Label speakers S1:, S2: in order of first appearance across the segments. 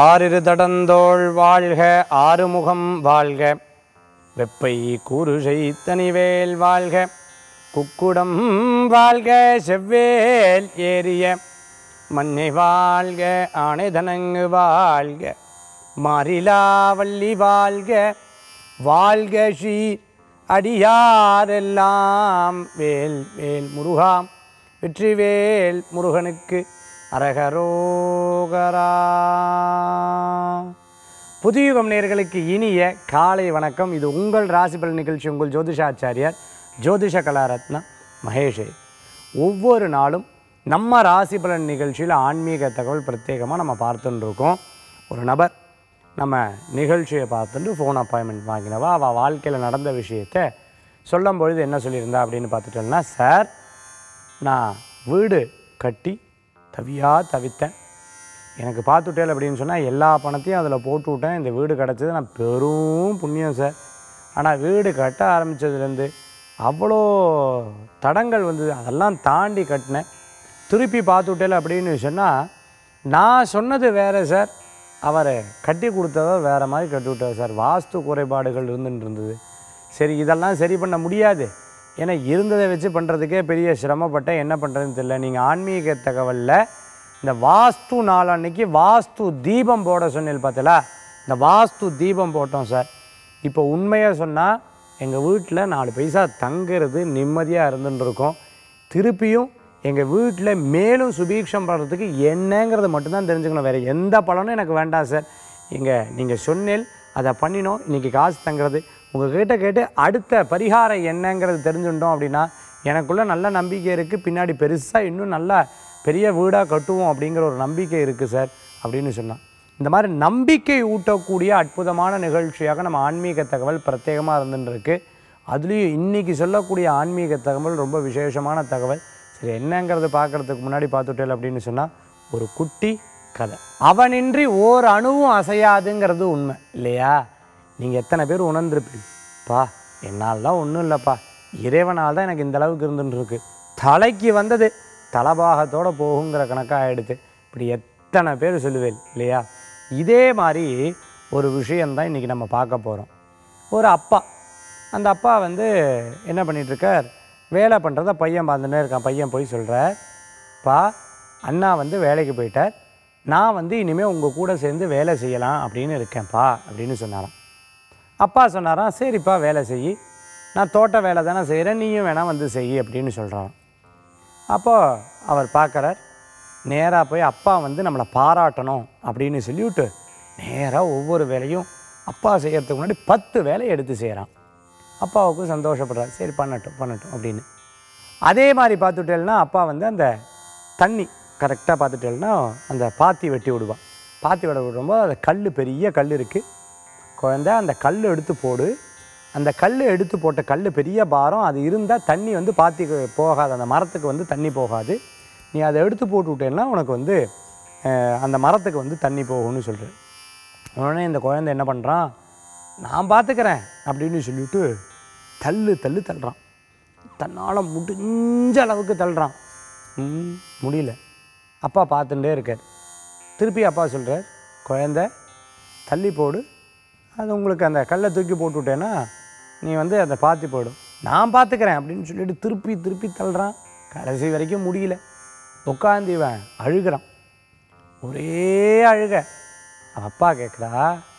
S1: ஆறிரு தடந்தோள் வாழ்க ஆறுமுகம் வாழ்க வெப்பை கூறுசை தனிவேல் வாழ்க குக்குடம் வாழ்க செவ்வேல் ஏறிய மண்ணை வாழ்க ஆணைதனங்கு வாழ்க மாறிலாவல்லி வாழ்க வாழ்க ஸ்ரீ அடியாரெல்லாம் வேல் வேல் முருகா வெற்றிவேல் முருகனுக்கு அரகரோகரா புதியுகம் நேர்களுக்கு இனிய காலை வணக்கம் இது உங்கள் ராசிபலன் நிகழ்ச்சி உங்கள் ஜோதிஷாச்சாரியார் ஜோதிஷ கலாரத்னா மகேஷே ஒவ்வொரு நாளும் நம்ம ராசிபலன் நிகழ்ச்சியில் ஆன்மீக தகவல் பிரத்யேகமாக நம்ம பார்த்துட்டு இருக்கோம் ஒரு நபர் நம்ம நிகழ்ச்சியை பார்த்துட்டு ஃபோன் அப்பாயின்மெண்ட் வாங்கினவா அவள் வாழ்க்கையில் நடந்த விஷயத்தை சொல்லும் பொழுது என்ன சொல்லியிருந்தா அப்படின்னு பார்த்துட்டோம்னா சார் நான் வீடு கட்டி தவியாக தவித்தேன் எனக்கு பார்த்துட்டேல் அப்படின்னு சொன்னால் எல்லா பணத்தையும் அதில் போட்டு விட்டேன் இந்த வீடு கிடச்சது நான் பெரும் புண்ணியம் சார் ஆனால் வீடு கட்ட ஆரம்பித்ததுலேருந்து அவ்வளோ தடங்கள் வந்தது அதெல்லாம் தாண்டி கட்டினேன் திருப்பி பார்த்துட்டேல் அப்படின்னு சொன்னால் நான் சொன்னது வேறு சார் அவரை கட்டி கொடுத்தவர் வேறு மாதிரி கட்டி விட்டார் சார் வாஸ்து குறைபாடுகள் இருந்துட்டு இருந்தது சரி இதெல்லாம் சரி பண்ண முடியாது ஏன்னா இருந்ததை வச்சு பண்ணுறதுக்கே பெரிய சிரமப்பட்டேன் என்ன பண்ணுறதுன்னு தெரியல நீங்கள் ஆன்மீக தகவலில் இந்த வாஸ்து நாளன்னைக்கு வாஸ்து தீபம் போட சொன்னீங்க பார்த்தல இந்த வாஸ்து தீபம் போட்டோம் சார் இப்போ உண்மையாக சொன்னால் எங்கள் வீட்டில் நாலு பைசா தங்குறது நிம்மதியாக இருந்துட்டு இருக்கோம் திருப்பியும் எங்கள் வீட்டில் மேலும் சுபீக்ஷம் பண்ணுறதுக்கு என்னங்கிறத மட்டும்தான் தெரிஞ்சுக்கணும் வேறு எந்த பலனும் எனக்கு வேண்டாம் சார் இங்கே நீங்கள் சொன்னேல் அதை பண்ணினோம் இன்றைக்கி காசு தங்குறது உங்கள் கிட்ட கேட்டு அடுத்த பரிகாரம் என்னங்கிறது தெரிஞ்சுட்டோம் அப்படின்னா எனக்குள்ள நல்ல நம்பிக்கை இருக்குது பின்னாடி பெருசாக இன்னும் நல்லா பெரிய வீடாக கட்டுவோம் அப்படிங்கிற ஒரு நம்பிக்கை இருக்குது சார் அப்படின்னு சொன்னான் இந்த மாதிரி நம்பிக்கை ஊட்டக்கூடிய அற்புதமான நிகழ்ச்சியாக நம்ம ஆன்மீக தகவல் பிரத்யேகமாக இருந்துட்டு இருக்கு அதுலேயும் இன்றைக்கி சொல்லக்கூடிய ஆன்மீக தகவல் ரொம்ப விசேஷமான தகவல் சரி என்னங்கிறது பார்க்குறதுக்கு முன்னாடி பார்த்துட்டேல் அப்படின்னு சொன்னால் ஒரு குட்டி கதை அவனின்றி ஓர் அணுவும் அசையாதுங்கிறது உண்மை இல்லையா நீங்கள் எத்தனை பேர் உணர்ந்திருப்பீங்க பா என்னால் தான் ஒன்றும் இல்லைப்பா இறைவனால் தான் எனக்கு இந்த அளவுக்கு இருந்துட்டு இருக்கு தலைக்கு வந்தது தலபாகத்தோட போகுங்கிற கணக்காக ஆயிடுது இப்படி எத்தனை பேர் சொல்லுவேன் இல்லையா இதே மாதிரி ஒரு விஷயந்தான் இன்றைக்கி நம்ம பார்க்க போகிறோம் ஒரு அப்பா அந்த அப்பா வந்து என்ன பண்ணிகிட்ருக்கார் வேலை பண்ணுறத பையன் பார்த்துட்டே இருக்கான் பையன் போய் சொல்கிறார் பா அண்ணா வந்து வேலைக்கு போயிட்டார் நான் வந்து இனிமேல் உங்கள் கூட சேர்ந்து வேலை செய்யலாம் அப்படின்னு இருக்கேன்ப்பா அப்படின்னு சொன்னாராம் அப்பா சொன்னாராம் சரிப்பா வேலை செய் நான் தோட்ட வேலை தானே செய்கிறேன் நீயும் வேணால் வந்து செய் அப்படின்னு சொல்கிறாராம் அப்போது அவர் பார்க்குறார் நேராக போய் அப்பா வந்து நம்மளை பாராட்டணும் அப்படின்னு சொல்லிவிட்டு நேராக ஒவ்வொரு வேலையும் அப்பா செய்கிறதுக்கு முன்னாடி பத்து வேலை எடுத்து செய்கிறான் அப்பாவுக்கும் சந்தோஷப்படுறார் சரி பண்ணட்டும் பண்ணட்டும் அப்படின்னு அதே மாதிரி பார்த்துட்டேன்னா அப்பா வந்து அந்த தண்ணி கரெக்டாக பார்த்துட்டேன்னா அந்த பாத்தி வெட்டி விடுவான் பாத்தி வெட்ட விடும்போது அந்த கல் பெரிய கல் இருக்குது குழந்தை அந்த கல் எடுத்து போடு அந்த கல் எடுத்து போட்ட கல் பெரிய பாரம் அது இருந்தால் தண்ணி வந்து பாத்திக்கு போகாது அந்த மரத்துக்கு வந்து தண்ணி போகாது நீ அதை எடுத்து போட்டு விட்டேன்னா உனக்கு வந்து அஹ், அந்த மரத்துக்கு வந்து தண்ணி போகும்னு சொல்கிறேன் உடனே இந்த குழந்தை என்ன பண்ணுறான் நான் பார்த்துக்கிறேன் அப்படின்னு சொல்லிவிட்டு தள்ளு தள்ளு தள்ளுறான் தன்னால் முடிஞ்ச அளவுக்கு தள்ளுறான் ம், முடியல அப்பா பார்த்துட்டே இருக்கார் திருப்பி அப்பா சொல்கிறார் குழந்தை தள்ளி போடு அது உங்களுக்கு அந்த கல்லை தூக்கி போட்டு விட்டேன்னா நீ வந்து அதை பார்த்து போயிடும் நான் பார்த்துக்கிறேன் அப்படின்னு சொல்லிட்டு திருப்பி திருப்பி தள்ளுறான் கடைசி வரைக்கும் முடியல உட்காந்து இவன் அழுகிறான் ஒரே அழுக அவ அப்பா கேட்குறா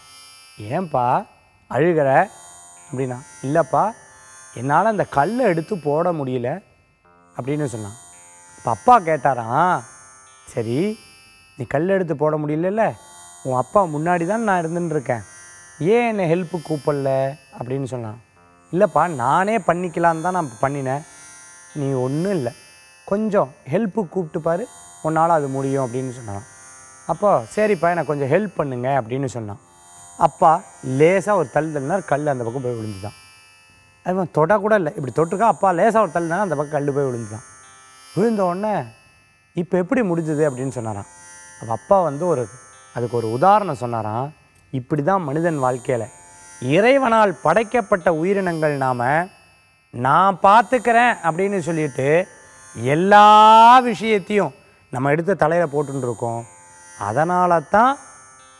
S1: ஏன்பா அழுகிற அப்படின்னா இல்லைப்பா என்னால் அந்த கல்லை எடுத்து போட முடியல அப்படின்னு சொன்னான் அப்போ அப்பா கேட்டாராம் சரி நீ கல் எடுத்து போட முடியலல்ல உன் அப்பா முன்னாடி தான் நான் இருந்துன்னு இருக்கேன் ஏன் என்னை ஹெல்ப்பு கூப்பிடல அப்படின்னு சொன்னான் இல்லைப்பா நானே பண்ணிக்கலான்னு தான் நான் பண்ணினேன் நீ ஒன்றும் இல்லை கொஞ்சம் ஹெல்ப்பு கூப்பிட்டு பாரு உன்னால் அது முடியும் அப்படின்னு சொன்னான் அப்போ சரிப்பா எனக்கு கொஞ்சம் ஹெல்ப் பண்ணுங்க அப்படின்னு சொன்னான் அப்பா லேசாக ஒரு தள்ளு தள்ளினார் கல் அந்த பக்கம் போய் விழுந்துட்டான் அவன் தொட கூட இல்லை இப்படி தொட்டுருக்கா அப்பா லேசாக ஒரு தள்ளினா அந்த பக்கம் கல் போய் விழுந்துட்டான் விழுந்த உடனே இப்போ எப்படி முடிஞ்சது அப்படின்னு சொன்னாராம் அவள் அப்பா வந்து ஒரு அதுக்கு ஒரு உதாரணம் சொன்னாராம் இப்படி தான் மனிதன் வாழ்க்கையில் இறைவனால் படைக்கப்பட்ட உயிரினங்கள் நாம் நான் பார்த்துக்கிறேன் அப்படின்னு சொல்லிட்டு எல்லா விஷயத்தையும் நம்ம எடுத்து தலையில் போட்டுன்னு இருக்கோம் அதனால தான்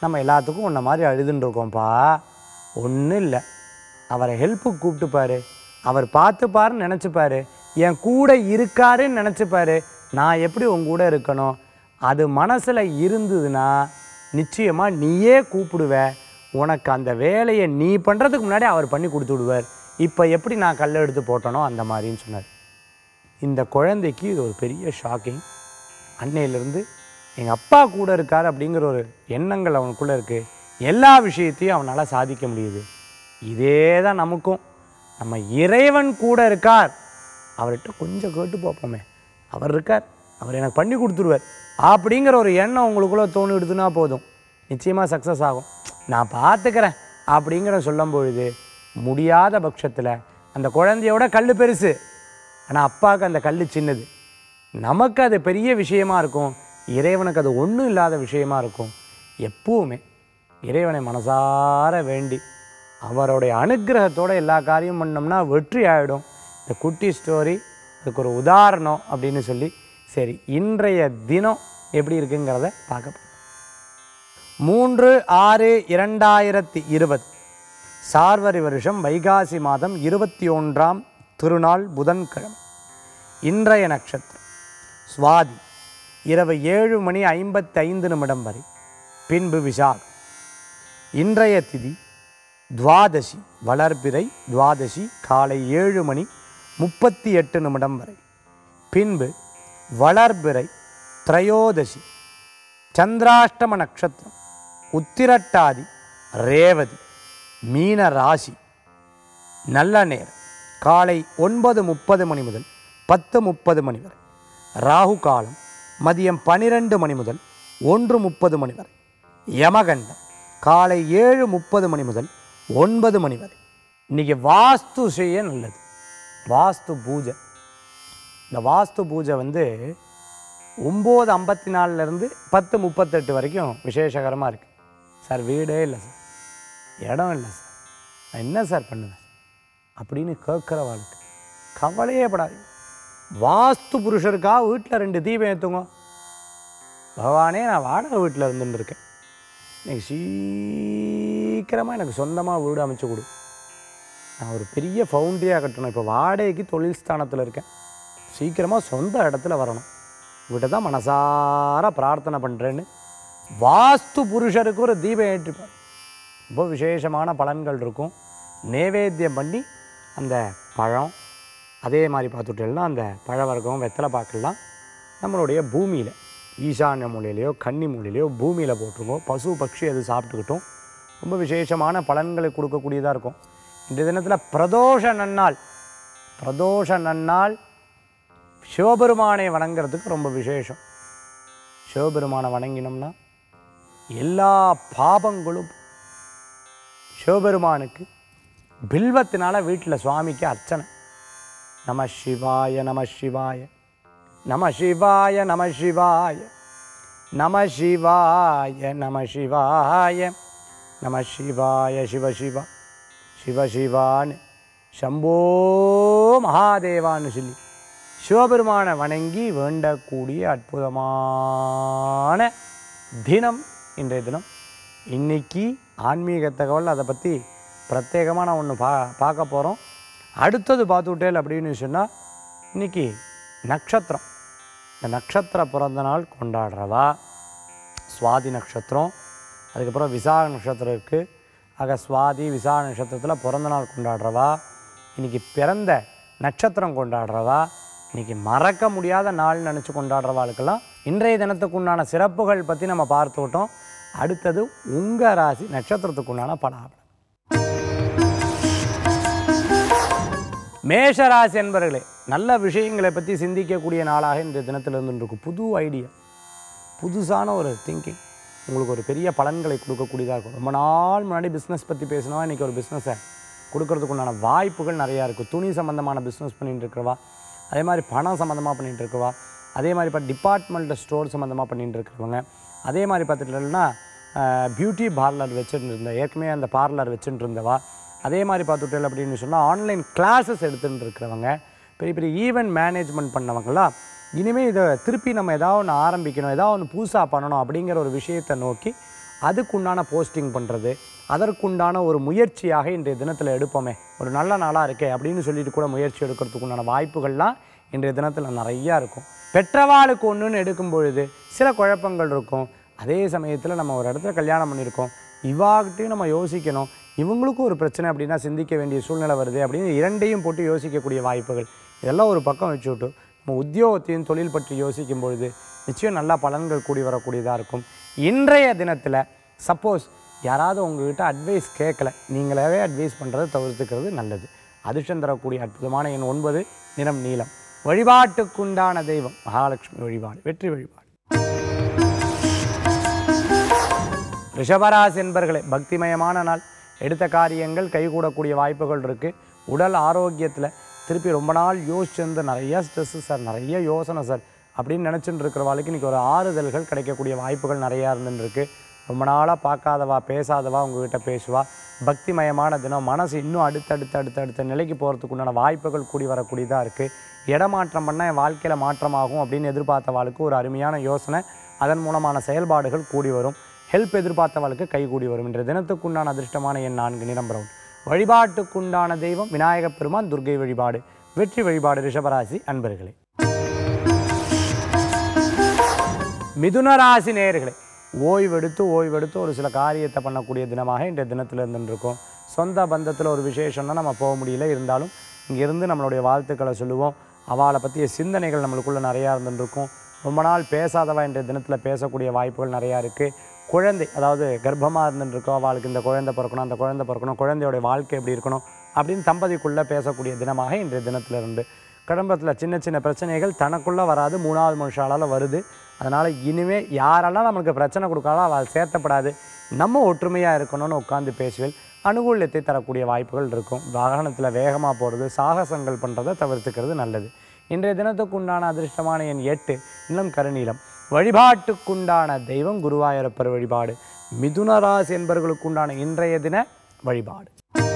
S1: நம்ம எல்லாத்துக்கும் உன்ன மாதிரி அழுதுன்னு இருக்கோம்ப்பா ஒன்றும் இல்லை அவரை ஹெல்ப்புக்கு கூப்பிட்டுப்பாரு அவர் பார்த்துப்பாருன்னு நினச்சிப்பாரு என் கூட இருக்காருன்னு நினச்சிப்பாரு நான் எப்படி உன் கூட இருக்கணும் அது மனசில் இருந்ததுன்னா நிச்சயமாக நீயே கூப்பிடுவ உனக்கு அந்த வேலையை நீ பண்ணுறதுக்கு முன்னாடி அவர் பண்ணி கொடுத்து விடுவார் இப்போ எப்படி நான் கல் எடுத்து போட்டனோ அந்த மாதிரின்னு சொன்னார் இந்த குழந்தைக்கு இது ஒரு பெரிய ஷாக்கிங் அன்னையிலேருந்து எங்கள் அப்பா கூட இருக்கார் அப்படிங்கிற ஒரு எண்ணங்கள் அவனுக்குள்ளே இருக்குது எல்லா விஷயத்தையும் அவனால் சாதிக்க முடியுது இதே தான் நமக்கும் நம்ம இறைவன் கூட இருக்கார் அவர்கிட்ட கொஞ்சம் கேட்டு பார்ப்போமே அவர் இருக்கார் அவர் எனக்கு பண்ணி கொடுத்துருவார் அப்படிங்கிற ஒரு எண்ணம் உங்களுக்குள்ளே தோணிடுதுன்னா போதும் நிச்சயமாக சக்ஸஸ் ஆகும் நான் பார்த்துக்கிறேன் அப்படிங்கிற சொல்லும் பொழுது முடியாத பட்சத்தில் அந்த குழந்தையோட கல் பெருசு ஆனால் அப்பாவுக்கு அந்த கல் சின்னது நமக்கு அது பெரிய விஷயமா இருக்கும் இறைவனுக்கு அது ஒன்றும் இல்லாத விஷயமா இருக்கும் எப்பவுமே இறைவனை மனசார வேண்டி அவருடைய அனுக்கிரகத்தோட எல்லா காரியம் பண்ணோம்னா வெற்றி ஆகிடும் இந்த குட்டி ஸ்டோரி அதுக்கு ஒரு உதாரணம் அப்படின்னு சொல்லி சரி இன்றைய தினம் எப்படி இருக்குங்கிறத பார்க்க போறோம். மூன்று ஆறு இரண்டாயிரத்தி இருபது சார்வரி வருஷம் வைகாசி மாதம் இருபத்தி ஒன்றாம் திருநாள் புதன்கிழமை இன்றைய நட்சத்திரம் சுவாதி இரவு ஏழு மணி ஐம்பத்தி ஐந்து நிமிடம் வரை பின்பு விசாகம் இன்றைய திதி துவாதசி வளர்பிறை துவாதசி காலை ஏழு மணி முப்பத்தி எட்டு நிமிடம் வரை பின்பு வளர்பிறை திரையோதசி சந்திராஷ்டம நட்சத்திரம் உத்திரட்டாதி ரேவதி மீன ராசி நல்ல நேரம் காலை ஒன்பது முப்பது மணி முதல் பத்து முப்பது மணி வரை ராகு காலம் மதியம் பனிரெண்டு மணி முதல் ஒன்று முப்பது மணி வரை யமகண்டம் காலை ஏழு முப்பது மணி முதல் ஒன்பது மணி வரை இன்னைக்கு வாஸ்து செய்ய நல்லது வாஸ்து பூஜை இந்த வாஸ்து பூஜை வந்து ஒம்பது ஐம்பத்தி நாலுலேருந்து பத்து முப்பத்தெட்டு வரைக்கும் விசேஷகரமாக இருக்குது சார் வீடே இல்லை சார் இடம் இல்லை சார் நான் என்ன சார் பண்ணுவேன் அப்படின்னு கேட்குற வாழ்க்கை கவலையே படாது வாஸ்து புருஷருக்கா வீட்டில் ரெண்டு தீபம் ஏற்றுங்க பகவானே நான் வாடகை வீட்டில் இருந்துட்டு இருக்கேன் எனக்கு சீக்கிரமாக எனக்கு சொந்தமாக வீடு அமைச்சு கொடு நான் ஒரு பெரிய ஃபவுண்டரியாக கட்டணும் இப்போ வாடகைக்கு தொழில் ஸ்தானத்தில் இருக்கேன் சீக்கிரமாக சொந்த இடத்துல வரணும் இவர்கிட்ட தான் மனசார பிரார்த்தனை பண்ணுறேன்னு வாஸ்து புருஷருக்கு ஒரு தீபம் ஏற்றிப்பார் ரொம்ப விசேஷமான பலன்கள் இருக்கும் நேவேத்தியம் பண்ணி அந்த பழம் அதே மாதிரி பார்த்துட்டோம்னா அந்த பழ வர்க்கம் வெத்தலை பாக்கெல்லாம் நம்மளுடைய பூமியில் ஈசான்ய மூலையிலையோ கன்னி மூலையிலையோ பூமியில் போட்டிருக்கோம் பசு பட்சி அது சாப்பிட்டுக்கிட்டும் ரொம்ப விசேஷமான பலன்களை கொடுக்கக்கூடியதாக இருக்கும் இன்றைய தினத்தில் பிரதோஷ நன்னாள் பிரதோஷ நன்னாள் சிவபெருமானை வணங்குறதுக்கு ரொம்ப விசேஷம் சிவபெருமானை வணங்கினோம்னா எல்லா பாபங்களும் சிவபெருமானுக்கு பில்வத்தினால வீட்டில் சுவாமிக்கு அர்ச்சனை நம சிவாய நம சிவாய நம சிவாய நம சிவாய நம சிவாய நம சிவாய நம சிவாய சிவ சிவா சிவ சிவான்னு சம்போ மகாதேவான்னு சொல்லி சிவபெருமானை வணங்கி வேண்டக்கூடிய அற்புதமான தினம் இன்றைய தினம் இன்னைக்கு ஆன்மீக தகவல் அதை பற்றி பிரத்யேகமாக நான் ஒன்று பா பார்க்க போகிறோம் அடுத்தது பார்த்துட்டேல் அப்படின்னு சொன்னால் இன்னைக்கு நட்சத்திரம் இந்த நட்சத்திர பிறந்த நாள் கொண்டாடுறவா சுவாதி நட்சத்திரம் அதுக்கப்புறம் விசாக நட்சத்திரம் இருக்குது ஆக சுவாதி விசாக நட்சத்திரத்தில் பிறந்த நாள் கொண்டாடுறவா இன்னைக்கு பிறந்த நட்சத்திரம் கொண்டாடுறவா இன்னைக்கு மறக்க முடியாத நாள் நினச்சி கொண்டாடுறவாளுக்கெல்லாம் இன்றைய தினத்துக்கு உண்டான சிறப்புகள் பற்றி நம்ம பார்த்துக்கிட்டோம் அடுத்தது உங்கள் ராசி நட்சத்திரத்துக்கு உண்டான பலாபலம் மேஷராசி என்பர்களே நல்ல விஷயங்களை பற்றி சிந்திக்கக்கூடிய நாளாக இன்றைய தினத்தில் இருந்துருக்கு புது ஐடியா புதுசான ஒரு திங்கிங் உங்களுக்கு ஒரு பெரிய பலன்களை கொடுக்கக்கூடியதாக இருக்கும் ரொம்ப நாள் முன்னாடி பிஸ்னஸ் பற்றி பேசினவா இன்றைக்கி ஒரு பிஸ்னஸை கொடுக்கறதுக்கு உண்டான வாய்ப்புகள் நிறையா இருக்குது துணி சம்மந்தமான பிஸ்னஸ் பண்ணிட்டு இருக்கிறவா அதே மாதிரி பணம் சம்மந்தமாக பண்ணிட்டு இருக்கவா அதே மாதிரி இப்போ டிபார்ட்மெண்ட் ஸ்டோர் சம்மந்தமாக பண்ணிட்டு இருக்கிறவங்க அதே மாதிரி பார்த்துட்டோம்னா பியூட்டி பார்லர் வச்சுட்டு இருந்த ஏற்கனவே அந்த பார்லர் வச்சுட்டு இருந்தவா அதே மாதிரி பார்த்துட்டேன் அப்படின்னு சொன்னால் ஆன்லைன் கிளாஸஸ் எடுத்துட்டு இருக்கிறவங்க பெரிய பெரிய ஈவெண்ட் மேனேஜ்மெண்ட் பண்ணவங்களாம் இனிமேல் இதை திருப்பி நம்ம ஏதாவது ஒன்று ஆரம்பிக்கணும் ஏதாவது ஒன்று புதுசாக பண்ணணும் அப்படிங்கிற ஒரு விஷயத்தை நோக்கி அதுக்குண்டான போஸ்டிங் பண்ணுறது அதற்குண்டான ஒரு முயற்சியாக இன்றைய தினத்தில் எடுப்போமே ஒரு நல்ல நாளாக இருக்கே அப்படின்னு சொல்லிட்டு கூட முயற்சி எடுக்கிறதுக்கு உண்டான வாய்ப்புகள்லாம் இன்றைய தினத்தில் நிறையா இருக்கும் பெற்றவாளுக்கு ஒன்றுன்னு எடுக்கும் பொழுது சில குழப்பங்கள் இருக்கும் அதே சமயத்தில் நம்ம ஒரு இடத்துல கல்யாணம் பண்ணியிருக்கோம் இவாகிட்டையும் நம்ம யோசிக்கணும் இவங்களுக்கும் ஒரு பிரச்சனை அப்படின்னா சிந்திக்க வேண்டிய சூழ்நிலை வருது அப்படின்னு இரண்டையும் போட்டு யோசிக்கக்கூடிய வாய்ப்புகள் இதெல்லாம் ஒரு பக்கம் வச்சு விட்டு நம்ம உத்தியோகத்தையும் தொழில் பற்றி யோசிக்கும் பொழுது நிச்சயம் நல்ல பலன்கள் கூடி வரக்கூடியதாக இருக்கும் இன்றைய தினத்தில் சப்போஸ் யாராவது உங்ககிட்ட அட்வைஸ் கேட்கல நீங்களாவே அட்வைஸ் பண்ணுறதை தவிர்த்துக்கிறது நல்லது அதிர்ஷ்டம் தரக்கூடிய அற்புதமான எண் ஒன்பது நிறம் நீலம் வழிபாட்டுக்குண்டான தெய்வம் மகாலட்சுமி வழிபாடு வெற்றி வழிபாடு ரிஷபராசி என்பர்களே பக்திமயமான நாள் எடுத்த காரியங்கள் கைகூடக்கூடிய வாய்ப்புகள் இருக்குது உடல் ஆரோக்கியத்தில் திருப்பி ரொம்ப நாள் யோசிச்சிருந்து நிறைய ஸ்ட்ரெஸ்ஸு சார் நிறைய யோசனை சார் அப்படின்னு நினச்சிட்டு இருக்கிறவாளுக்கு இன்றைக்கி ஒரு ஆறுதல்கள் கிடைக்கக்கூடிய வாய்ப்புகள் நிறையா இருந்துன்னு இருக்கு ரொம்ப நாளாக பார்க்காதவா பேசாதவா உங்ககிட்ட பேசுவா பக்திமயமான தினம் மனசு இன்னும் அடுத்தடுத்து அடுத்த அடுத்த நிலைக்கு போகிறதுக்கு உண்டான வாய்ப்புகள் கூடி வரக்கூடியதாக இருக்குது இடமாற்றம் பண்ணால் என் வாழ்க்கையில் மாற்றமாகும் அப்படின்னு எதிர்பார்த்தவாளுக்கு ஒரு அருமையான யோசனை அதன் மூலமான செயல்பாடுகள் கூடி வரும் ஹெல்ப் எதிர்பார்த்தவளுக்கு கைகூடி வரும் இன்றைய தினத்துக்குண்டான அதிர்ஷ்டமான எண் நான்கு நிறம் பிரவுன் வழிபாட்டுக்குண்டான தெய்வம் விநாயகப் பெருமான் துர்க்கை வழிபாடு வெற்றி வழிபாடு ரிஷபராசி அன்பர்களே மிதுன ராசி நேயர்களே ஓய்வெடுத்து ஓய்வெடுத்து ஒரு சில காரியத்தை பண்ணக்கூடிய தினமாக இன்றைய தினத்தில் இருந்துருக்கோம் சொந்த பந்தத்தில் ஒரு விசேஷம்னா நம்ம போக முடியல இருந்தாலும் இங்கேருந்து நம்மளுடைய வாழ்த்துக்களை சொல்லுவோம் அவளை பற்றிய சிந்தனைகள் நம்மளுக்குள்ளே நிறையா இருந்துருக்கும் ரொம்ப நாள் பேசாதவா இன்றைய தினத்தில் பேசக்கூடிய வாய்ப்புகள் நிறையா இருக்குது குழந்தை அதாவது கர்ப்பமாக இருந்துருக்கோம் அவளுக்கு இந்த குழந்தை பிறக்கணும் அந்த குழந்தை பிறக்கணும் குழந்தையோட வாழ்க்கை எப்படி இருக்கணும் அப்படின்னு தம்பதிக்குள்ளே பேசக்கூடிய தினமாக இன்றைய தினத்தில் இருந்து குடும்பத்தில் சின்ன சின்ன பிரச்சனைகள் தனக்குள்ளே வராது மூணாவது மனுஷாலால் வருது அதனால் இனிமே யாரெல்லாம் நம்மளுக்கு பிரச்சனை கொடுக்காதோ அவள் சேர்த்தப்படாது நம்ம ஒற்றுமையாக இருக்கணும்னு உட்காந்து பேசுவேன் அனுகூல்யத்தை தரக்கூடிய வாய்ப்புகள் இருக்கும் வாகனத்தில் வேகமாக போகிறது சாகசங்கள் பண்ணுறதை தவிர்த்துக்கிறது நல்லது இன்றைய தினத்துக்கு உண்டான அதிர்ஷ்டமான எண் எட்டு இன்னும் கருநீலம் வழிபாட்டுக்குண்டான தெய்வம் குருவாயூரப்பர் வழிபாடு மிதுன ராசி என்பவர்களுக்குண்டான இன்றைய தின வழிபாடு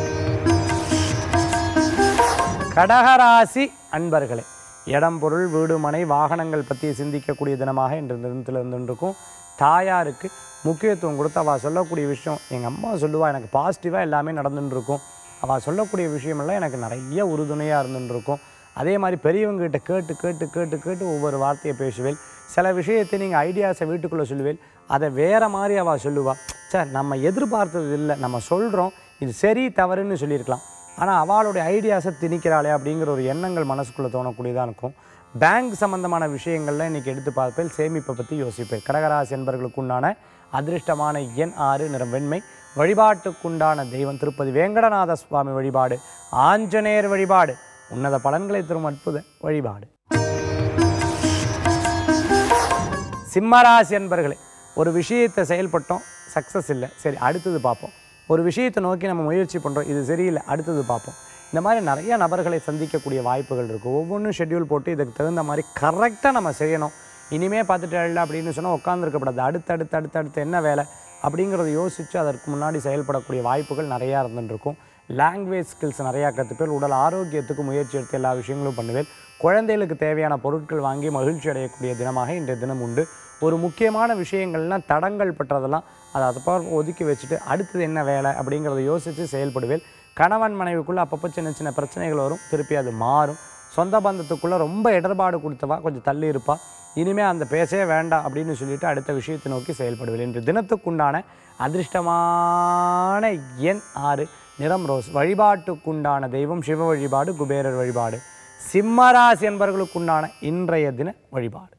S1: கடகராசி அன்பர்களே இடம் பொருள் வீடு மனை வாகனங்கள் பற்றி சிந்திக்கக்கூடிய தினமாக இன்று தினத்தில் இருந்துருக்கும் தாயாருக்கு முக்கியத்துவம் கொடுத்து அவள் சொல்லக்கூடிய விஷயம் எங்கள் அம்மா சொல்லுவா எனக்கு பாசிட்டிவாக எல்லாமே நடந்துன்னு இருக்கும் அவள் சொல்லக்கூடிய விஷயமெல்லாம் எனக்கு நிறைய உறுதுணையாக இருந்துன்னு இருக்கும் அதே மாதிரி பெரியவங்ககிட்ட கேட்டு கேட்டு கேட்டு கேட்டு ஒவ்வொரு வார்த்தையை பேசுவேன் சில விஷயத்தை நீங்கள் ஐடியாஸை வீட்டுக்குள்ளே சொல்லுவேன் அதை வேறு மாதிரி அவள் சொல்லுவா சார் நம்ம எதிர்பார்த்தது இல்லை நம்ம சொல்கிறோம் இது சரி தவறுன்னு சொல்லியிருக்கலாம் ஆனால் அவளுடைய ஐடியாஸை திணிக்கிறாளே அப்படிங்கிற ஒரு எண்ணங்கள் மனசுக்குள்ளே தோணக்கூடியதாக இருக்கும் பேங்க் சம்பந்தமான விஷயங்கள்ல இன்றைக்கி எடுத்து பார்ப்பேன் சேமிப்பை பற்றி யோசிப்பேன் கடகராசி என்பவர்களுக்கு உண்டான அதிர்ஷ்டமான எண் ஆறு நிறம் வெண்மை வழிபாட்டுக்குண்டான தெய்வம் திருப்பதி வேங்கடநாத சுவாமி வழிபாடு ஆஞ்சநேயர் வழிபாடு உன்னத பலன்களை தரும் அற்புத வழிபாடு சிம்மராசி என்பர்களே ஒரு விஷயத்தை செயல்பட்டோம் சக்ஸஸ் இல்லை சரி அடுத்தது பார்ப்போம் ஒரு விஷயத்தை நோக்கி நம்ம முயற்சி பண்ணுறோம் இது சரியில்லை அடுத்தது பார்ப்போம் இந்த மாதிரி நிறைய நபர்களை சந்திக்கக்கூடிய வாய்ப்புகள் இருக்குது ஒவ்வொன்றும் ஷெட்யூல் போட்டு இதுக்கு தகுந்த மாதிரி கரெக்டாக நம்ம செய்யணும் இனிமே பார்த்துட்டு இல்லை அப்படின்னு சொன்னால் உட்காந்துருக்கப்படாது அடுத்து அடுத்து அடுத்து அடுத்து என்ன வேலை அப்படிங்கிறத யோசித்து அதற்கு முன்னாடி செயல்படக்கூடிய வாய்ப்புகள் நிறையா இருந்துருக்கும் லாங்குவேஜ் ஸ்கில்ஸ் நிறையா கற்றுப்பேன் உடல் ஆரோக்கியத்துக்கு முயற்சி எடுத்து எல்லா விஷயங்களும் பண்ணுவேன் குழந்தைகளுக்கு தேவையான பொருட்கள் வாங்கி மகிழ்ச்சி அடையக்கூடிய தினமாக இன்றைய தினம் உண்டு ஒரு முக்கியமான விஷயங்கள்லாம் தடங்கள் பற்றதெல்லாம் அதை அதை ஒதுக்கி வச்சுட்டு அடுத்தது என்ன வேலை அப்படிங்கிறத யோசித்து செயல்படுவேன் கணவன் மனைவிக்குள்ளே அப்பப்போ சின்ன சின்ன பிரச்சனைகள் வரும் திருப்பி அது மாறும் சொந்த பந்தத்துக்குள்ளே ரொம்ப இடர்பாடு கொடுத்தவா கொஞ்சம் தள்ளி இருப்பா இனிமேல் அந்த பேசவே வேண்டாம் அப்படின்னு சொல்லிட்டு அடுத்த விஷயத்தை நோக்கி செயல்படுவேன் இன்று தினத்துக்குண்டான அதிர்ஷ்டமான எண் ஆறு நிறம் ரோஸ் வழிபாட்டுக்குண்டான தெய்வம் சிவ வழிபாடு குபேரர் வழிபாடு சிம்மராசி என்பவர்களுக்குண்டான இன்றைய தின வழிபாடு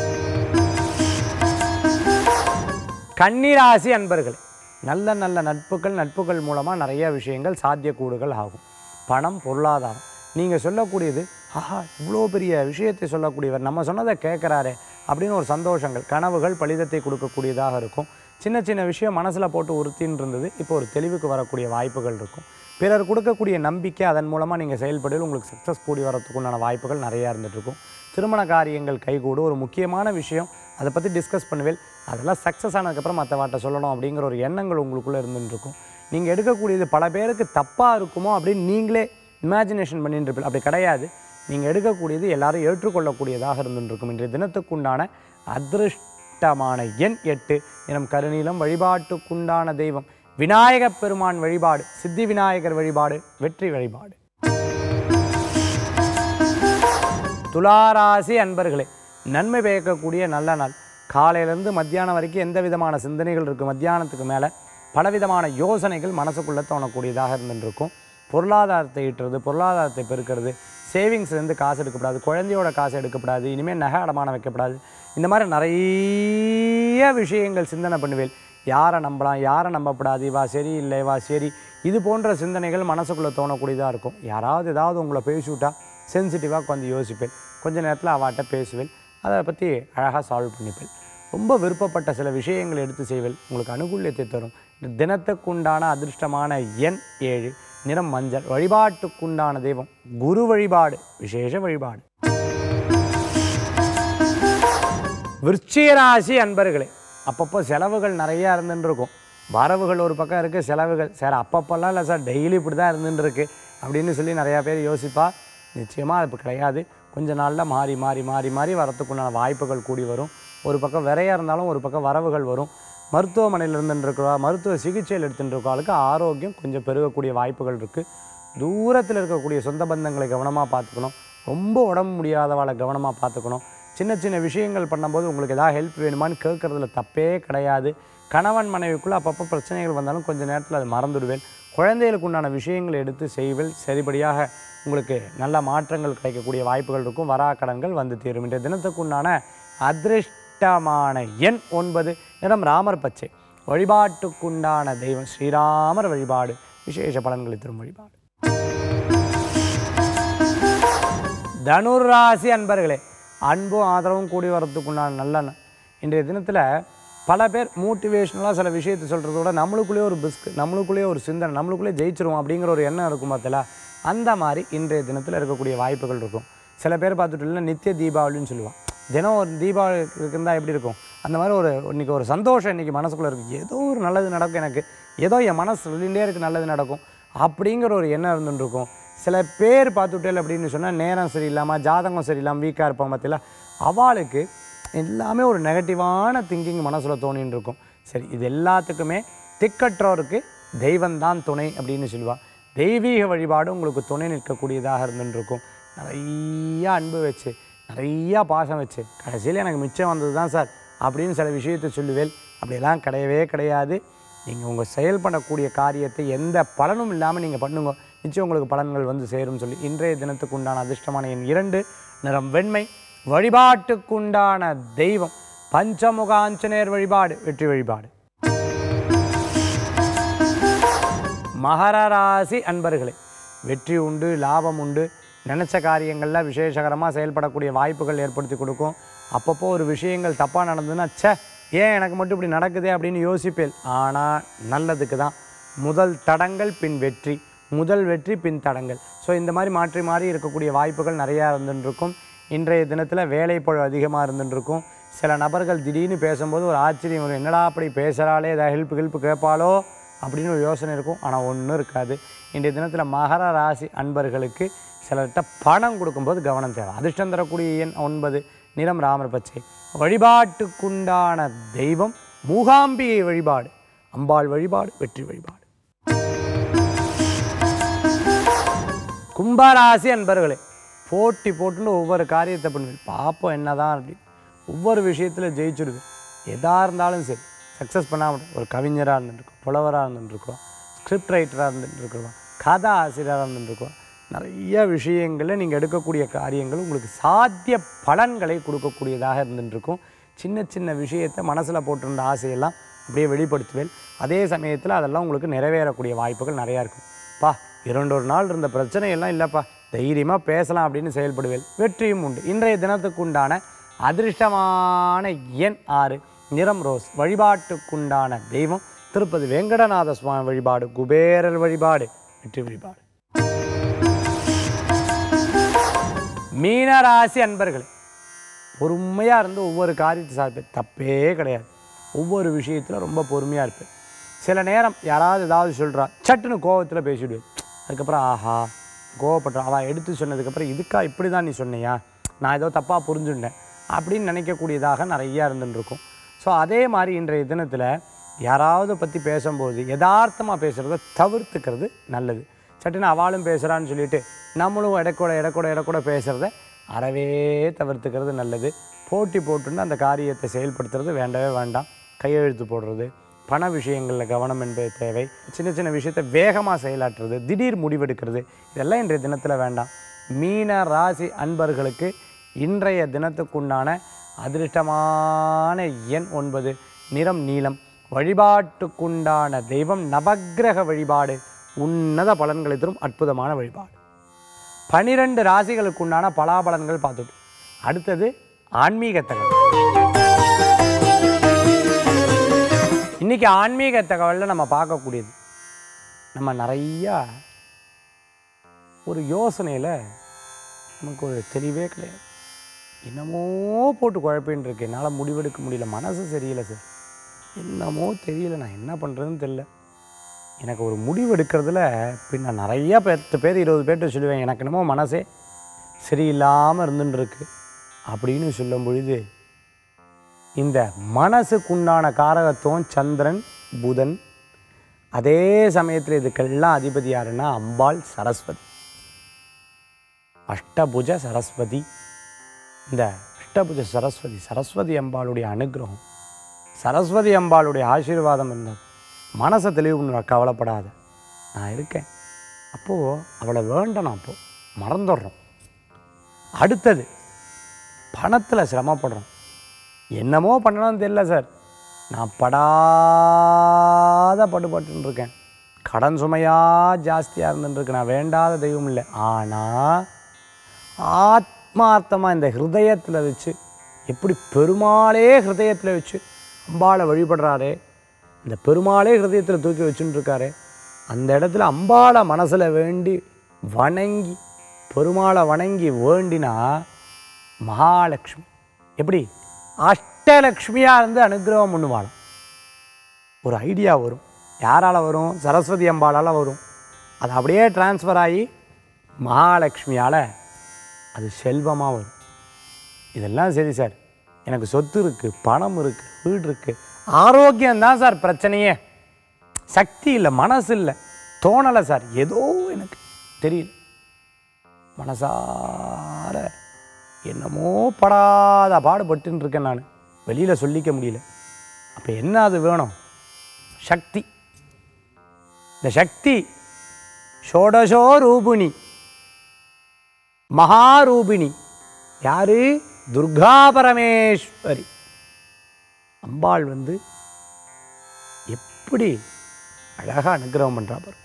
S1: கன்னிராசி அன்பர்களே நல்ல நல்ல நட்புகள் நட்புகள் மூலமாக நிறைய விஷயங்கள் சாத்தியக்கூடுகள் ஆகும் பணம் பொருளாதாரம் நீங்கள் சொல்லக்கூடியது ஆஹா இவ்வளோ பெரிய விஷயத்தை சொல்லக்கூடியவர் நம்ம சொன்னதை கேட்குறாரே அப்படின்னு ஒரு சந்தோஷங்கள் கனவுகள் பலிதத்தை கொடுக்கக்கூடியதாக இருக்கும் சின்ன சின்ன விஷயம் மனசில் போட்டு உறுத்தின்னு இருந்தது இப்போ ஒரு தெளிவுக்கு வரக்கூடிய வாய்ப்புகள் இருக்கும் பிறர் கொடுக்கக்கூடிய நம்பிக்கை அதன் மூலமாக நீங்கள் செயல்படுவது உங்களுக்கு சக்ஸஸ் கூடி வரத்துக்குண்டான வாய்ப்புகள் நிறையா இருந்துகிட்ருக்கும் திருமண காரியங்கள் கைகூடு ஒரு முக்கியமான விஷயம் அதை பற்றி டிஸ்கஸ் பண்ணுவேன் அதெல்லாம் சக்ஸஸ் ஆனதுக்கப்புறம் மற்ற வாட்டை சொல்லணும் அப்படிங்கிற ஒரு எண்ணங்கள் உங்களுக்குள்ளே இருந்துருக்கும் நீங்கள் எடுக்கக்கூடியது பல பேருக்கு தப்பாக இருக்குமோ அப்படின்னு நீங்களே இமேஜினேஷன் பண்ணிட்டு இருப்பீங்க அப்படி கிடையாது நீங்கள் எடுக்கக்கூடியது எல்லாரும் ஏற்றுக்கொள்ளக்கூடியதாக இருந்துருக்கும் இன்றைய தினத்துக்குண்டான அதிருஷ்ட அதிர்ஷ்டமான எண் எட்டு எனும் கருநீலம் வழிபாட்டுக்குண்டான தெய்வம் விநாயகப் பெருமான் வழிபாடு சித்தி விநாயகர் வழிபாடு வெற்றி வழிபாடு துளாராசி அன்பர்களே நன்மை பயக்கக்கூடிய நல்ல நாள் காலையிலேருந்து மத்தியானம் வரைக்கும் எந்த விதமான சிந்தனைகள் இருக்குது மத்தியானத்துக்கு மேலே பலவிதமான யோசனைகள் மனசுக்குள்ளே தோணக்கூடியதாக இருந்துருக்கும் பொருளாதாரத்தை ஈட்டுறது பொருளாதாரத்தை பெருக்கிறது சேவிங்ஸ்லேருந்து காசு எடுக்கப்படாது குழந்தையோட காசு எடுக்கப்படாது இனிமேல் நகை அடமானம் வைக்கப்படாது இந்த மாதிரி நிறைய விஷயங்கள் சிந்தனை பண்ணுவேன் யாரை நம்பலாம் யாரை நம்பப்படாது இவா சரி இல்லை இவா சரி இது போன்ற சிந்தனைகள் மனசுக்குள்ளே தோணக்கூடியதாக இருக்கும் யாராவது ஏதாவது உங்களை பேசிவிட்டா சென்சிட்டிவாக உட்காந்து யோசிப்பேன் கொஞ்ச நேரத்தில் அவாட்ட பேசுவேன் அதை பற்றி அழகாக சால்வ் பண்ணிப்பேன் ரொம்ப விருப்பப்பட்ட சில விஷயங்களை எடுத்து செய்வேன் உங்களுக்கு அனுகூல்யத்தை தரும் இந்த தினத்துக்குண்டான அதிர்ஷ்டமான எண் ஏழு நிறம் மஞ்சள் வழிபாட்டுக்குண்டான தெய்வம் குரு வழிபாடு விசேஷ வழிபாடு விருச்சிகராசி அன்பர்களே அப்பப்போ செலவுகள் நிறையா இருந்துன்னு இருக்கும் வரவுகள் ஒரு பக்கம் இருக்குது செலவுகள் சார் அப்பப்போல்லாம் இல்லை சார் டெய்லி இப்படி தான் இருந்துன்னு இருக்கு அப்படின்னு சொல்லி நிறையா பேர் யோசிப்பா நிச்சயமாக அது இப்போ கிடையாது கொஞ்ச நாளில் மாறி மாறி மாறி மாறி வரத்துக்குண்டான வாய்ப்புகள் கூடி வரும் ஒரு பக்கம் விரையாக இருந்தாலும் ஒரு பக்கம் வரவுகள் வரும் மருத்துவமனையில் இருந்துட்டு இருக்கிறவா மருத்துவ சிகிச்சையில் எடுத்துட்டு இருக்கவளுக்கு ஆரோக்கியம் கொஞ்சம் பெருகக்கூடிய வாய்ப்புகள் இருக்குது தூரத்தில் இருக்கக்கூடிய சொந்த பந்தங்களை கவனமாக பார்த்துக்கணும் ரொம்ப உடம்பு முடியாதவளை கவனமாக பார்த்துக்கணும் சின்ன சின்ன விஷயங்கள் பண்ணும்போது உங்களுக்கு ஏதாவது ஹெல்ப் வேணுமான்னு கேட்குறதுல தப்பே கிடையாது கணவன் மனைவிக்குள்ளே அப்பப்போ பிரச்சனைகள் வந்தாலும் கொஞ்சம் நேரத்தில் அது மறந்துடுவேன் குழந்தைகளுக்கு உண்டான விஷயங்களை எடுத்து செய்வேல் சரிபடியாக உங்களுக்கு நல்ல மாற்றங்கள் கிடைக்கக்கூடிய வாய்ப்புகள் இருக்கும் வரா கடன்கள் வந்து தீரும் இன்றைய தினத்துக்கு உண்டான அதிர்ஷ்டமான எண் ஒன்பது நிறம் ராமர் பச்சை வழிபாட்டுக்குண்டான தெய்வம் ஸ்ரீராமர் வழிபாடு விசேஷ பலன்களை தரும் வழிபாடு தனுராசி அன்பர்களே அன்பும் ஆதரவும் கூடி வரத்துக்குண்டான நல்ல நாள். இன்றைய தினத்தில் பல பேர் மோட்டிவேஷ்னலாக சில விஷயத்தை சொல்கிறத விட நம்மளுக்குள்ளேயே ஒரு பிஸ்க் நம்மளுக்குள்ளேயே ஒரு சிந்தனை நம்மளுக்குள்ளேயே ஜெயிச்சிருவோம் அப்படிங்கிற ஒரு எண்ணம் இருக்கும் பார்த்தல அந்த மாதிரி இன்றைய தினத்தில் இருக்கக்கூடிய வாய்ப்புகள் இருக்கும் சில பேர் பார்த்துட்டு இல்லை நித்திய தீபாவளின்னு சொல்லுவான் தினம் ஒரு தீபாவளி இருந்தால் எப்படி இருக்கும் அந்த மாதிரி ஒரு இன்றைக்கி ஒரு சந்தோஷம் இன்றைக்கி மனசுக்குள்ளே இருக்குது ஏதோ ஒரு நல்லது நடக்கும் எனக்கு ஏதோ என் மனசு சொல்லிகிட்டே இருக்குது நல்லது நடக்கும் அப்படிங்கிற ஒரு எண்ணம் இருந்துட்டு இருக்கும் சில பேர் பார்த்துட்டேல் அப்படின்னு சொன்னால் நேரம் சரியில்லாமல் ஜாதகம் சரியில்லாமல் வீக்காக இருப்பாங்க பார்த்தீங்களா அவளுக்கு எல்லாமே ஒரு நெகட்டிவான திங்கிங் மனசில் தோணின்னு இருக்கும் சரி இது எல்லாத்துக்குமே திக்கற்றோருக்கு தெய்வந்தான் துணை அப்படின்னு சொல்லுவாள் தெய்வீக வழிபாடு உங்களுக்கு துணை நிற்கக்கூடியதாக இருந்துட்டு இருக்கும் நிறையா அன்பு வச்சு நிறையா பாசம் வச்சு கடைசியில் எனக்கு மிச்சம் வந்தது தான் சார் அப்படின்னு சில விஷயத்தை சொல்லுவேன் அப்படியெல்லாம் கிடையவே கிடையாது நீங்கள் உங்கள் செயல் பண்ணக்கூடிய காரியத்தை எந்த பலனும் இல்லாமல் நீங்கள் பண்ணுங்க நிச்சயம் உங்களுக்கு பலன்கள் வந்து சேரும் சொல்லி இன்றைய தினத்துக்கு உண்டான அதிர்ஷ்டமான எண் இரண்டு நிறம் வெண்மை வழிபாட்டுக்குண்டான தெய்வம் பஞ்சமுக ஆஞ்சநேயர் வழிபாடு வெற்றி வழிபாடு மகர ராசி அன்பர்களே வெற்றி உண்டு லாபம் உண்டு நினச்ச காரியங்களில் விசேஷகரமாக செயல்படக்கூடிய வாய்ப்புகள் ஏற்படுத்தி கொடுக்கும் அப்பப்போ ஒரு விஷயங்கள் தப்பாக நடந்ததுன்னா ச்சே ஏன் எனக்கு மட்டும் இப்படி நடக்குதே அப்படின்னு யோசிப்பேன் ஆனால் நல்லதுக்கு தான் முதல் தடங்கள் பின் வெற்றி முதல் வெற்றி பின் தடங்கள் ஸோ இந்த மாதிரி மாற்றி மாறி இருக்கக்கூடிய வாய்ப்புகள் நிறையா இருந்துட்டு இருக்கும் இன்றைய தினத்தில் வேலைப்பழு அதிகமாக இருந்துட்டு இருக்கும் சில நபர்கள் திடீர்னு பேசும்போது ஒரு ஆச்சரியம் வரும் என்னடா அப்படி பேசுகிறாளே ஏதாவது ஹெல்ப் ஹெல்ப் கேட்பாளோ அப்படின்னு ஒரு யோசனை இருக்கும் ஆனால் ஒன்றும் இருக்காது இன்றைய தினத்தில் மகர ராசி அன்பர்களுக்கு சிலர்கிட்ட பணம் கொடுக்கும்போது கவனம் தேவை அதிர்ஷ்டம் தரக்கூடிய எண் ஒன்பது நிறம் ராமர் பச்சை வழிபாட்டுக்குண்டான தெய்வம் மூகாம்பிகை வழிபாடு அம்பாள் வழிபாடு வெற்றி வழிபாடு கும்பராசி அன்பர்களே போட்டி போட்டுன்னு ஒவ்வொரு காரியத்தை பண்ணுவேன் பார்ப்போம் என்னதான் அப்படி ஒவ்வொரு விஷயத்தில் ஜெயிச்சுடுவேன் எதாக இருந்தாலும் சரி சக்ஸஸ் பண்ணாமல் ஒரு கவிஞராக இருந்துருக்கோம் புலவராக இருந்துருக்கோம் ஸ்கிரிப்ட் ரைட்டராக இருந்துருக்கோம் கதை ஆசிரியராக இருந்துருக்கோம் நிறைய விஷயங்களில் நீங்கள் எடுக்கக்கூடிய காரியங்கள் உங்களுக்கு சாத்திய பலன்களை கொடுக்கக்கூடியதாக இருந்துருக்கும் சின்ன சின்ன விஷயத்தை மனசில் போட்டிருந்த ஆசையெல்லாம் அப்படியே வெளிப்படுத்துவேன் அதே சமயத்தில் அதெல்லாம் உங்களுக்கு நிறைவேறக்கூடிய வாய்ப்புகள் நிறையா இருக்கும் பா இரண்டு ஒரு நாள் இருந்த பிரச்சனையெல்லாம் இல்லைப்பா தைரியமாக பேசலாம் அப்படின்னு செயல்படுவேன் வெற்றியும் உண்டு இன்றைய தினத்துக்கு உண்டான அதிர்ஷ்டமான எண் ஆறு நிறம் ரோஸ் வழிபாட்டுக்குண்டான தெய்வம் திருப்பதி வெங்கடநாத சுவாமி வழிபாடு குபேரர் வழிபாடு வெற்றி வழிபாடு மீனராசி அன்பர்களே பொறுமையாக இருந்து ஒவ்வொரு காரியத்தை சாதிப்பேன் தப்பே கிடையாது ஒவ்வொரு விஷயத்தில் ரொம்ப பொறுமையாக இருப்பேன் சில நேரம் யாராவது ஏதாவது சொல்கிறா சட்டுன்னு கோவத்தில் பேசிவிடுவேன் அதுக்கப்புறம் ஆஹா கோவப்படுறான் அவள் எடுத்து சொன்னதுக்கப்புறம் இதுக்கா இப்படி தான் நீ சொன்னியா நான் ஏதோ தப்பாக புரிஞ்சுட்டேன் அப்படின்னு நினைக்கக்கூடியதாக நிறையா இருந்துட்டு இருக்கும் ஸோ அதே மாதிரி இன்றைய தினத்தில் யாராவது பற்றி பேசும்போது யதார்த்தமாக பேசுகிறத தவிர்த்துக்கிறது நல்லது சட்டுன்னு அவளும் பேசுகிறான்னு சொல்லிட்டு நம்மளும் இடக்கூட இடக்கூட இடக்கூட பேசுகிறத அறவே தவிர்த்துக்கிறது நல்லது போட்டி போட்டுன்னு அந்த காரியத்தை செயல்படுத்துறது வேண்டவே வேண்டாம் கையெழுத்து போடுறது பண விஷயங்களில் கவனம் என்பது தேவை சின்ன சின்ன விஷயத்தை வேகமாக செயலாற்றுறது திடீர் முடிவெடுக்கிறது இதெல்லாம் இன்றைய தினத்தில் வேண்டாம் மீன ராசி அன்பர்களுக்கு இன்றைய தினத்துக்குண்டான அதிர்ஷ்டமான எண் ஒன்பது நிறம் நீலம் வழிபாட்டுக்குண்டான தெய்வம் நவக்கிரக வழிபாடு உன்னத பலன்களை தரும் அற்புதமான வழிபாடு பனிரெண்டு ராசிகளுக்குண்டான பலாபலன்கள் பார்த்துட்டு அடுத்தது ஆன்மீக தகவல் இன்னைக்கு ஆன்மீக தகவலில் நம்ம பார்க்கக்கூடியது நம்ம நிறையா ஒரு யோசனையில் நமக்கு ஒரு தெளிவே கிடையாது என்னமோ போட்டு குழப்பின்னு இருக்கு என்னால் முடிவெடுக்க முடியல மனசு சரியில்லை சார் என்னமோ தெரியல நான் என்ன பண்ணுறதுன்னு தெரியல எனக்கு ஒரு முடிவு எடுக்கிறதுல பின்ன நிறைய பத்து பேர் இருபது பேர்கிட்ட சொல்லுவேன் எனக்கு என்னமோ மனசே சரியில்லாமல் இருந்துன்னு இருக்கு அப்படின்னு சொல்லும் பொழுது இந்த மனசுக்குண்டான காரகத்துவம் சந்திரன் புதன் அதே சமயத்தில் இதுக்கெல்லாம் அதிபதி யாருன்னா அம்பாள் சரஸ்வதி அஷ்டபுஜ சரஸ்வதி இந்த அஷ்டபுஜ சரஸ்வதி சரஸ்வதி அம்பாளுடைய அனுகிரகம் சரஸ்வதி அம்பாளுடைய ஆசீர்வாதம் இருந்தால் மனசை தெளிவு பண்ணுவா, கவலைப்படாத நான் இருக்கேன் அப்போது அவளை வேண்டணும் அப்போது மறந்துடுறோம் அடுத்தது பணத்தில் சிரமப்படுறோம் என்னமோ பண்ணணும்னு தெரியல சார் நான் படாத படுபட்டுன்னு இருக்கேன் கடன் சுமையாக ஜாஸ்தியாக இருந்துருக்கு நான் வேண்டாத தெய்வம் இல்லை ஆனால் ஆத்மார்த்தமாக இந்த ஹிருதயத்தில் வச்சு எப்படி பெருமாளே ஹிருதயத்தில் வச்சு அம்பாளை வழிபடுறாரே இந்த பெருமாளே ஹிருதயத்தில் தூக்கி வச்சுட்டு இருக்காரே அந்த இடத்துல அம்பாளை மனசில் வேண்டி வணங்கி பெருமாளை வணங்கி வேண்டினா மகாலட்சுமி எப்படி அஷ்டலக்ஷ்மியாக இருந்து அனுகிரகம் பண்ணுவாளாம் ஒரு ஐடியா வரும் யாரால் வரும் சரஸ்வதி அம்பாளால் வரும் அது அப்படியே டிரான்ஸ்ஃபர் ஆகி மகாலட்சுமியால் அது செல்வமாக வரும் இதெல்லாம் சரி சார் எனக்கு சொத்து இருக்குது பணம் இருக்குது வீடு இருக்குது ஆரோக்கியம் தான் சார் பிரச்சனையே சக்தி இல்லை மனசு இல்லை தோணலை சார் ஏதோ எனக்கு தெரியல மனசார என்னமோ படாத பாடுபட்டுன்னு இருக்கேன் நான் வெளியில் சொல்லிக்க முடியல அப்போ என்ன அது வேணும் சக்தி இந்த சக்தி ஷோடசோ ரூபிணி மகாரூபிணி யாரு துர்கா பரமேஸ்வரி அம்பாள் வந்து எப்படி அழகாக அனுகிரகம் பண்ணுறா பாரு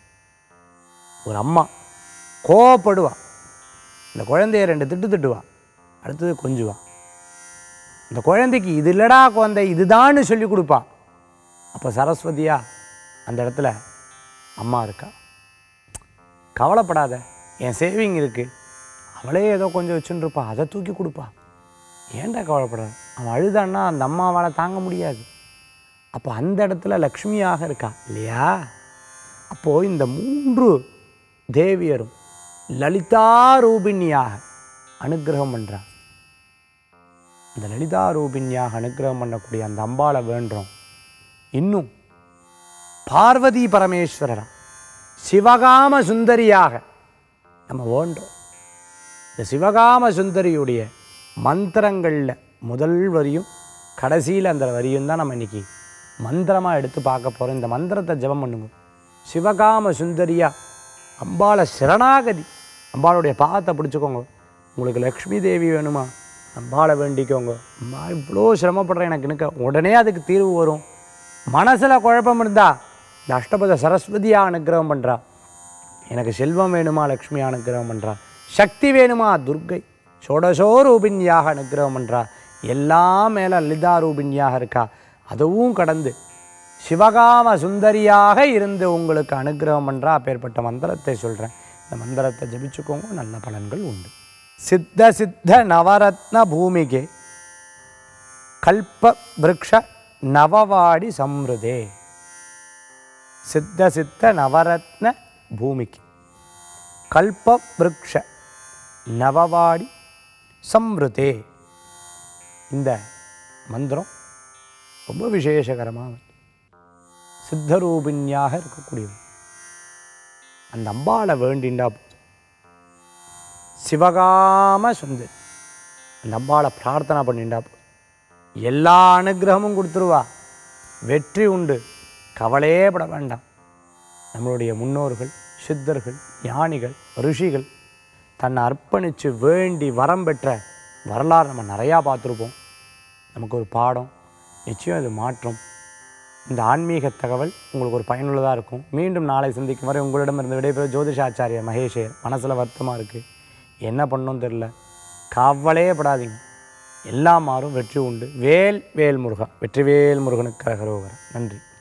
S1: ஒரு அம்மா கோவப்படுவா இந்த குழந்தைய ரெண்டு திட்டு திட்டுவா அடுத்தது கொஞ்சுவா இந்த குழந்தைக்கு இது இல்லடா குழந்தை இதுதான்னு சொல்லி கொடுப்பா அப்போ சரஸ்வதியா அந்த இடத்துல அம்மா இருக்கா கவலைப்படாத என் சேவிங் இருக்குது அவளே ஏதோ கொஞ்சம் வச்சுன்னு இருப்பா அதை தூக்கி கொடுப்பா ஏன்டா கவலைப்படாத அவன் அழுதான்னா அந்த அம்மாவால் தாங்க முடியாது அப்போ அந்த இடத்துல லக்ஷ்மியாக இருக்கா இல்லையா அப்போது இந்த மூன்று தேவியரும் லலிதா ரூபிணியாக அனுக்கிரகம் பண்ணுறா இந்த லலிதா ரூபிணியாக அனுக்கிரகம் பண்ணக்கூடிய அந்த அம்பாளை வேண்டுறோம் இன்னும் பார்வதி பரமேஸ்வரரா சிவகாம சுந்தரியாக நம்ம வேண்டோம் இந்த சிவகாம சுந்தரியுடைய மந்திரங்களில் முதல் வரியும் கடைசியில் அந்த வரியும் தான் நம்ம இன்னைக்கு மந்திரமாக எடுத்து பார்க்க போகிறோம் இந்த மந்திரத்தை ஜெபம் பண்ணுங்க சிவகாம சுந்தரியா அம்பாளை சரணாகதி அம்பாளுடைய பாதத்தை பிடிச்சுக்கோங்க உங்களுக்கு லக்ஷ்மி தேவி வேணுமா அம்பாளை வேண்டிக்கோங்க அம்மா இவ்வளோ சிரமப்படுறேன் எனக்கு நிற்க உடனே அதுக்கு தீர்வு வரும் மனசில் குழப்பம் இருந்தா இந்த அஷ்டபத சரஸ்வதியா அனுக்கிரகம் பண்ணுறா எனக்கு செல்வம் வேணுமா லக்ஷ்மி அனுக்கிரகம் பண்ணுறா சக்தி வேணுமா துர்க்கை ஷோடசோ ரூபிணியாக அனுக்கிரகம் பண்ணுறா எல்லாம் மேலே லலிதா ரூபிணியாக இருக்கா அதுவும் கடந்து சிவகாம சுந்தரியாக இருந்து உங்களுக்கு அனுக்கிரகம் பண்ணுறா அப்பேற்பட்ட மந்திரத்தை சொல்கிறேன் இந்த மந்திரத்தை ஜபிச்சுக்கோங்க நல்ல பலன்கள் உண்டு சித்த சித்த நவரத்ன பூமிகே கல்ப விருக்ஷ நவவாடி சம்ருதே சித்த சித்த நவரத்ன பூமிக்கு கல்ப விருக்ஷ நவவாடி சம்ருதே இந்த மந்திரம் ரொம்ப விசேஷகரமாக சித்தரூபிணியாக இருக்கக்கூடியவர் அந்த அம்பாளை வேண்டிண்டா போதும் சிவகாம சுந்தரி அந்த அம்பாளை பிரார்த்தனை பண்ணிண்டா போதும் எல்லா அனுகிரகமும் கொடுத்துருவா வெற்றி உண்டு கவலையே பட வேண்டாம் நம்மளுடைய முன்னோர்கள் சித்தர்கள் ஞானிகள் ரிஷிகள் தன்னை அர்ப்பணித்து வேண்டி வரம் பெற்ற வரலாறு நம்ம நிறையா பார்த்துருப்போம் நமக்கு ஒரு பாடம் நிச்சயம் இது மாற்றம் இந்த ஆன்மீக தகவல் உங்களுக்கு ஒரு பயனுள்ளதாக இருக்கும் மீண்டும் நாளை சந்திக்கும் வரை உங்களிடமிருந்து விடைபெறும் ஜோதிஷாச்சாரிய மகேஷர் மனசில் வருத்தமாக இருக்குது என்ன பண்ணணும் தெரில கவலையே படாதீங்க எல்லாம் மாறும் வெற்றி உண்டு வேல் வேல் முருகா வெற்றிவேல் முருகனுக்கு கரகரோகரம் நன்றி